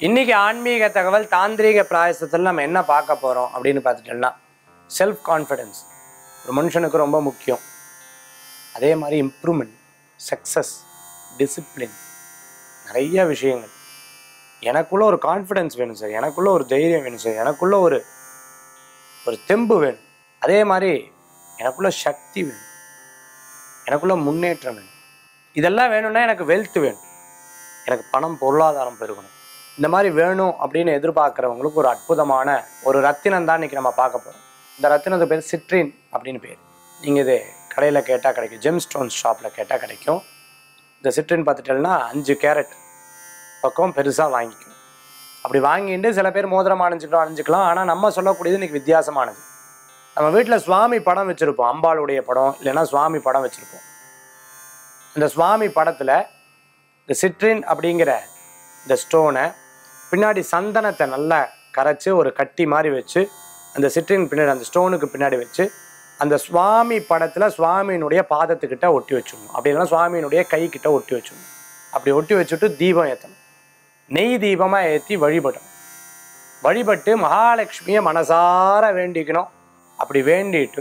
இன்னைக்கு ஆன்மீக தகவல் தாந்திரீக பிராயசத்தில் நம்ம என்ன பார்க்க போகிறோம் அப்படின்னு பார்த்துட்டோம்னா செல்ஃப் கான்ஃபிடென்ஸ் ஒரு மனுஷனுக்கு ரொம்ப முக்கியம் அதே மாதிரி இம்ப்ரூவ்மெண்ட் சக்ஸஸ் டிசிப்ளின் நிறைய விஷயங்கள் எனக்குள்ள ஒரு கான்ஃபிடென்ஸ் வேணும் சார் எனக்குள்ள ஒரு தைரியம் வேணும் சார் எனக்குள்ள ஒரு ஒரு தெம்பு வேணும் அதே மாதிரி எனக்குள்ள சக்தி வேணும் எனக்குள்ள முன்னேற்றம் வேணும் இதெல்லாம் வேணும்னா எனக்கு வெல்த் வேணும் எனக்கு பணம் பொருளாதாரம் பெருகணும் இந்த மாதிரி வேணும் அப்படின்னு எதிர்பார்க்குறவங்களுக்கு ஒரு அற்புதமான ஒரு ரத்தினம் தான் இன்னைக்கு நம்ம பார்க்க போகிறோம் இந்த ரத்தினத்து பேர் சிட்ரின் அப்படின்னு பேர் நீங்கள் இது கடையில் கேட்டால் கிடைக்கும் ஜெம் ஸ்டோன்ஸ் ஷாப்பில் கேட்டால் கிடைக்கும் இந்த சிட்ரின் பார்த்துட்டேன்னா அஞ்சு கேரட் பக்கம் பெருசாக வாங்கிக்கும் அப்படி வாங்கிட்டு சில பேர் மோதிரம் அணிஞ்சுக்கலாம் அணிஞ்சுக்கலாம் ஆனால் நம்ம சொல்லக்கூடியது இன்னைக்கு வித்தியாசமானது நம்ம வீட்டில் சுவாமி படம் வச்சுருப்போம் அம்பாளுடைய படம் இல்லைன்னா சுவாமி படம் வச்சுருப்போம் அந்த சுவாமி படத்தில் இந்த சிட்ரின் அப்படிங்கிற இந்த ஸ்டோனை பின்னாடி சந்தனத்தை நல்லா கரைச்சி ஒரு கட்டி மாதிரி வச்சு அந்த சிட்ரின் பின்னாடி அந்த ஸ்டோனுக்கு பின்னாடி வச்சு அந்த சுவாமி படத்தில் சுவாமியினுடைய பாதத்துக்கிட்ட ஒட்டி வச்சிடணும் அப்படி இல்லைன்னா சுவாமியினுடைய கைக்கிட்ட ஒட்டி வச்சிடணும் அப்படி ஒட்டி வச்சுட்டு தீபம் ஏற்றணும் நெய் தீபமாக ஏற்றி வழிபடணும் வழிபட்டு மகாலட்சுமியை மனசார வேண்டிக்கணும் அப்படி வேண்டிட்டு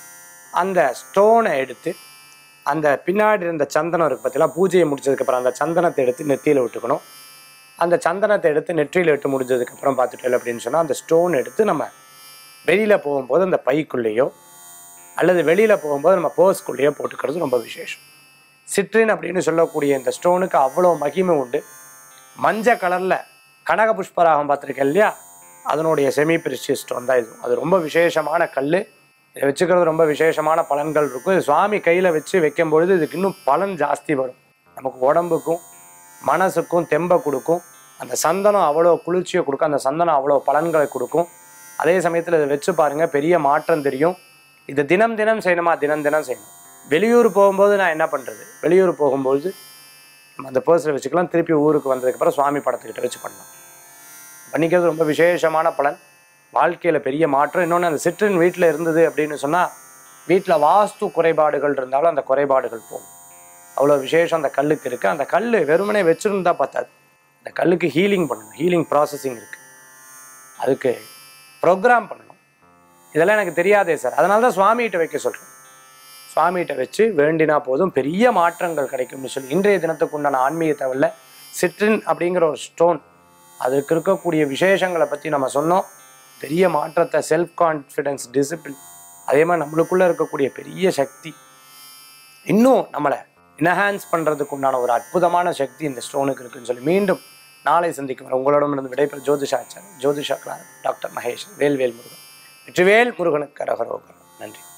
அந்த ஸ்டோனை எடுத்து அந்த பின்னாடி இருந்த சந்தனம் இருக்கு பார்த்தீங்களா பூஜையை முடிச்சதுக்கப்புறம் அந்த சந்தனத்தை எடுத்து நெத்தியில் விட்டுக்கணும் அந்த சந்தனத்தை எடுத்து நெற்றியில் விட்டு முடிஞ்சதுக்கப்புறம் பார்த்துட்டு அப்படின்னு சொன்னால் அந்த ஸ்டோன் எடுத்து நம்ம வெளியில் போகும்போது அந்த பைக்குள்ளேயோ அல்லது வெளியில் போகும்போது நம்ம பர்ஸ்குள்ளேயோ போட்டுக்கிறது ரொம்ப விசேஷம் சிட்ரின் அப்படின்னு சொல்லக்கூடிய இந்த ஸ்டோனுக்கு அவ்வளோ மகிமை உண்டு மஞ்சள் கலரில் கனக புஷ்பராகம் பார்த்துருக்கேன் இல்லையா அதனுடைய செமி பிரிஷியஸ் ஸ்டோன் தான் இது அது ரொம்ப விசேஷமான கல் இதை வச்சுக்கிறது ரொம்ப விசேஷமான பலன்கள் இருக்கும் இது சுவாமி கையில் வச்சு வைக்கும் பொழுது இதுக்கு இன்னும் பலன் ஜாஸ்தி வரும் நமக்கு உடம்புக்கும் மனசுக்கும் தெம்பை கொடுக்கும் அந்த சந்தனம் அவ்வளோ குளிர்ச்சியை கொடுக்கும் அந்த சந்தனம் அவ்வளோ பலன்களை கொடுக்கும் அதே சமயத்தில் இதை வச்சு பாருங்கள் பெரிய மாற்றம் தெரியும் இது தினம் தினம் செய்யணுமா தினம் தினம் செய்யணும் வெளியூர் போகும்போது நான் என்ன பண்ணுறது வெளியூர் போகும்போது நம்ம அந்த பர்ஸில் வச்சுக்கலாம் திருப்பி ஊருக்கு வந்ததுக்கப்புறம் சுவாமி படத்துக்கிட்ட வச்சு பண்ணலாம் பண்ணிக்கிறது ரொம்ப விசேஷமான பலன் வாழ்க்கையில் பெரிய மாற்றம் இன்னொன்று அந்த சிற்றின் வீட்டில் இருந்தது அப்படின்னு சொன்னால் வீட்டில் வாஸ்து குறைபாடுகள் இருந்தாலும் அந்த குறைபாடுகள் போகும் அவ்வளோ விசேஷம் அந்த கல்லுக்கு இருக்குது அந்த கல் வெறுமனே வச்சுருந்தா பார்த்தாது அந்த கல்லுக்கு ஹீலிங் பண்ணணும் ஹீலிங் ப்ராசஸிங் இருக்குது அதுக்கு ப்ரோக்ராம் பண்ணணும் இதெல்லாம் எனக்கு தெரியாதே சார் அதனால தான் சுவாமிகிட்ட வைக்க சொல்கிறேன் சுவாமிகிட்ட வச்சு வேண்டினா போதும் பெரிய மாற்றங்கள் கிடைக்கும்னு சொல்லி இன்றைய தினத்துக்கு உண்டான ஆன்மீக தகவலில் சிட்ரின் அப்படிங்கிற ஒரு ஸ்டோன் அதுக்கு இருக்கக்கூடிய விசேஷங்களை பற்றி நம்ம சொன்னோம் பெரிய மாற்றத்தை செல்ஃப் கான்ஃபிடென்ஸ் டிசிப்ளின் அதே மாதிரி நம்மளுக்குள்ளே இருக்கக்கூடிய பெரிய சக்தி இன்னும் நம்மளை என்ஹான்ஸ் பண்ணுறதுக்கு உண்டான ஒரு அற்புதமான சக்தி இந்த ஸ்டோனுக்கு இருக்குன்னு சொல்லி மீண்டும் நாளை சந்திக்கும் உங்களிடமிருந்து விடைபெறும் ஜோதிஷாச்சார் ஜோதிஷா கிளார் டாக்டர் மகேஷ் வேல்வேல் முருகன் வெற்றிவேல் முருகனுக்கு அரகரோகர் நன்றி